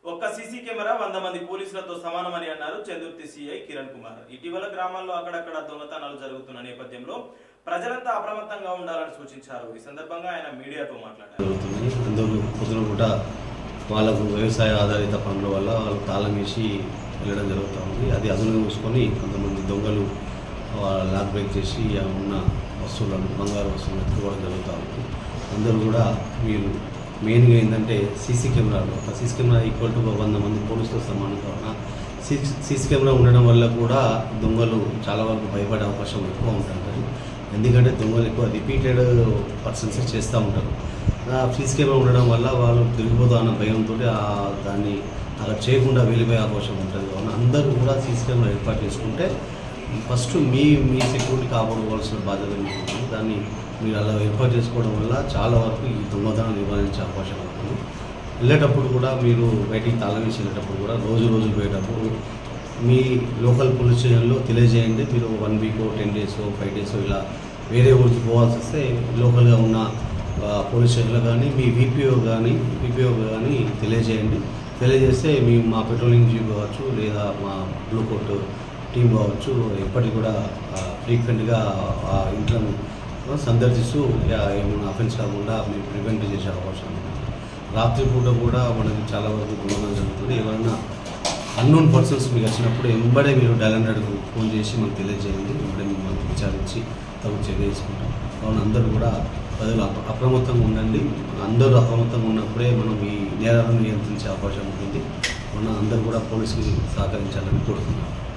ఒక్క CC camera వంద మంది పోలీసులతో సమానమని అన్నారు చందుర్తి సిఐ కిరణ్ కుమార్ ఇటీవల గ్రామాల్లో అక్కడక్కడ దొంగతనాలు జరుగుతున్న నేపథ్యంలో ప్రజలంతా అప్రమత్తంగా ఉండాలని సూచించారు ఈ సందర్భంగా ఆయన మీడియాతో మాట్లాడారు జరుగుతుంది అందులో పొద్దున పూట వాళ్ళకు వ్యవసాయ ఆధారిత పనుల వల్ల వాళ్ళు తాళం వేసి వెళ్ళడం జరుగుతూ ఉంది అది అదును చూసుకొని కొంతమంది దొంగలు వాళ్ళ లాక్ బ్రేక్ చేసి ఆ ఉన్న వస్తువులను బంగారు వస్తువులను ఎత్తుకోవడం జరుగుతూ ఉంది అందరూ కూడా మీరు మెయిన్గా ఏంటంటే సీసీ కెమెరాలు ఒక సీసీ కెమెరా ఈక్వల్ టు వంద మంది పోలీసులతో సమానం కావున సీసీ సీసీ కెమెరా ఉండడం వల్ల కూడా దొంగలు చాలా వరకు భయపడే అవకాశం ఎక్కువ ఉంటుంటుంది ఎందుకంటే దొంగలు ఎక్కువ రిపీటెడ్ పర్సన్స్ చేస్తూ ఉంటారు ఆ సీసీ కెమెరా ఉండడం వల్ల వాళ్ళు తిరిగిపోతా అన్న భయంతో దాన్ని అలా చేయకుండా వెళ్ళిపోయే అవకాశం ఉంటుంది కావున అందరూ కూడా సీసీ కెమెరా ఏర్పాటు చేసుకుంటే ఫస్ట్ మీ మీ సెక్యూరిటీ కాపాడుకోవాల్సిన బాధ్యత మీకు ఉంటుంది దాన్ని మీరు అలా ఏర్పాటు చేసుకోవడం వల్ల చాలా వరకు ఈ దొంగతనం నివారించే అవకాశం ఉంటుంది వెళ్ళేటప్పుడు కూడా మీరు బయటికి తాళం వేసి వెళ్ళేటప్పుడు కూడా రోజు రోజు పోయేటప్పుడు మీ లోకల్ పోలీస్ స్టేషన్లో తెలియజేయండి మీరు one week ten days five days ఇలా వేరే ఊరికి పోవాల్సి వస్తే లోకల్గా ఉన్న ఆ, పోలీస్ స్టేషన్లో కానీ మీ విపిఓ కానీ విపిఓ కానీ తెలియజేయండి తెలియజేస్తే మీ మా పెట్రోలింగ్ జీప్ కావచ్చు లేదా మా బ్లూ కోట్ టీం కావచ్చు ఎప్పటికి కూడా ఫ్రీక్వెంట్గా ఆ ఇంట్లను సందర్శిస్తూ యా, ఏమైనా అఫెన్స్ కాకుండా మేము ప్రివెంట్ చేసే అవకాశం ఉంది రాత్రిపూట కూడా మనకి చాలా వరకు దొంగతనం జరుగుతుంది ఎవరైనా అన్నోన్ పర్సన్స్ మీకు వచ్చినప్పుడు ఎంబడే మీరు డైల్ హండ్రెడ్కు ఫోన్ చేసి మనకు తెలియజేయండి ఎంబడే మిమ్మల్ని విచారించి తగు చర్య తీసుకుంటాం కావున అందరూ కూడా ప్రజలు అప్ర- అప్రమత్తంగా ఉండండి అందరూ అప్రమత్తంగా ఉన్నప్పుడే మనం ఈ నేరాలను నియంత్రించే అవకాశం ఉంటుంది మన అందరూ కూడా పోలీసుకి సహకరించాలని కోరుతున్నాం